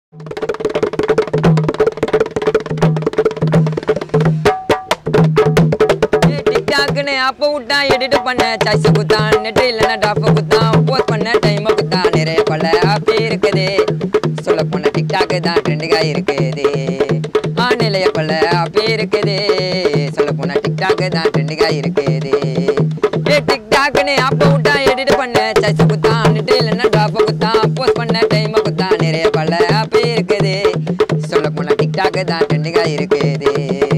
டிக்டாக்னு அப்போ விட்டான் எடிட் பண்ண சாய்ஸ் குத்தான் நெட் இல்லைன்னா டாப் குத்தான் போஸ்ட் பண்ண டைம் குத்தான் நிறைய பல ஆப்பி இருக்குது சொல்ல போன டிக்டாக் தான் ட்ரெண்டுகா இருக்குது ஆ நிலைய பல ஆப்பி இருக்குது சொல்ல போன டிக்டாக் தான் ட்ரெண்டுகா இருக்குது ஏ டிக்டாக்னு அப்போ விட்டான் எடிட் பண்ண சாய்ஸ் குத்தான் நெட் இல்லைன்னா டாப் குத்தான் போஸ்ட் பண்ண டைம் குத்தான் நிறைய பல ஆப்பி இருக்குது சொல்ல போன டிக்டாக் தான் ட்ரெண்டுகா இருக்குது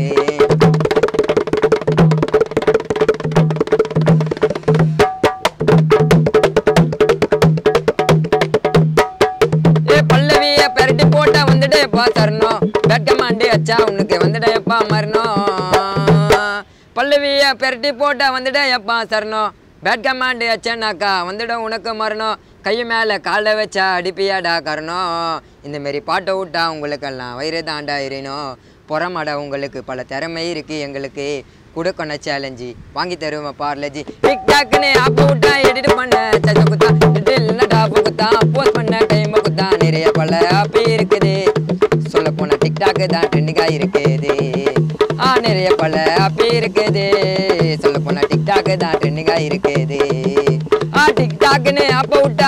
ஏ பல்லவிய பெரட்டி போட்டா வந்துட்டு எப்பா தரணும் வெட்கமாண்டி அச்சா உனக்கு வந்துட்டு எப்பா மறணும் பல்லவிய பெரட்டி போட்டா வந்துட்டு எப்பா தரணும் பேட்கமாண்டி அச்சனாக்கா வந்துடும் உனக்கு மறணும் கை மேலே காலை வச்சா அடிப்பியாடா கரணும் இந்த மாரி பாட்டை விட்டா உங்களுக்கெல்லாம் வயிறு தாண்டா எறியணும் புறமாட உங்களுக்கு பல திறமை இருக்கு எங்களுக்கு கொடுக்கணும் சேலஞ்சு வாங்கி தருவேன் பார்லஜி டிக் டாக்னு ஆப்பு விட்டா எடிட் பண்ண சச்ச குத்தா இது இல்லைன்னா டாப்பு குத்தா போஸ்ட் பண்ண டைம் குத்தா நிறைய பல ஆப்பி இருக்குது சொல்ல போன டிக்டாக் தான் ட்ரெண்டிங்கா இருக்குது ஆ நிறைய பல ஆப்பி இருக்குது சொல்ல போன டிக்டாக் தான் ட்ரெண்டிங்கா இருக்குது ஆ டிக்டாக்னு ஆப்ப விட்டா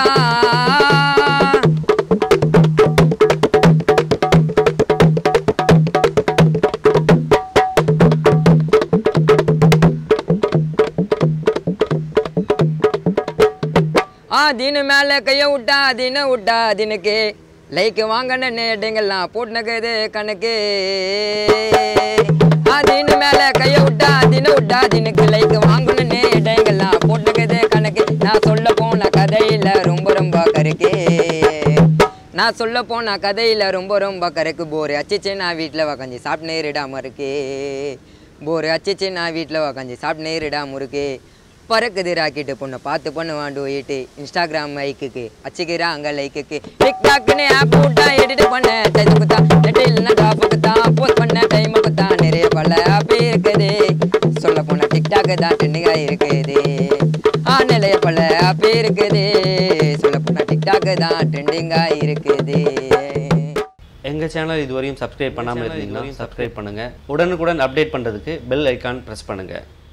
ஆ தீனு மேலே கையை விட்டா தீன விட்டா தினுக்கு லைக் வாங்கன்னு இடங்கள்லாம் போட்டுனக்குது கணக்கு ஆ தீனு மேலே கையை விட்டா தின விட்டா தினுக்கு லைக் வாங்கணுன்னு இடங்கள்லாம் போட்டுனக்குது கணக்கு நான் சொல்ல போன கதையில் ரொம்ப ரொம்ப கருக்கு நான் சொல்ல போன கதையில் ரொம்ப ரொம்ப கருக்கு போர் அச்சிச்சு நான் வீட்டில் உக்காஞ்சி சாப்பிட்டு இருடாம இருக்கு போர் அச்சிச்சு நான் வீட்டில் உக்காஞ்சி சாப்பிட்டு இருடாம இருக்கு பறக்குது ராக்கெட்டு பொண்ணை பார்த்து பொண்ணு வாண்டு போயிட்டு இன்ஸ்டாகிராம் மைக்குக்கு அச்சுக்கிறா அங்கே லைக்குக்கு டிக்டாக்னு ஆப் விட்டா எடிட் பண்ண டைம் குத்தா நெட் இல்லைன்னா டாப்புக்கு தான் போஸ்ட் பண்ண டைமுக்கு தான் நிறைய பல ஆப் இருக்குது சொல்ல போன டிக்டாக் தான் ட்ரெண்டிங்காக இருக்குது ஆ நிறைய பல ஆப் இருக்குது சொல்ல போன டிக்டாக் தான் ட்ரெண்டிங்காக இருக்குது எங்கள் சேனல் இதுவரையும் சப்ஸ்கிரைப் பண்ணாமல் இருந்தீங்கன்னா சப்ஸ்கிரைப் பண்ணுங்கள் உடனுக்குடன் அப்டேட் பண்ணுறதுக்கு பெல் ஐக்கான் ப்ரெஸ் பண்ணுங்கள்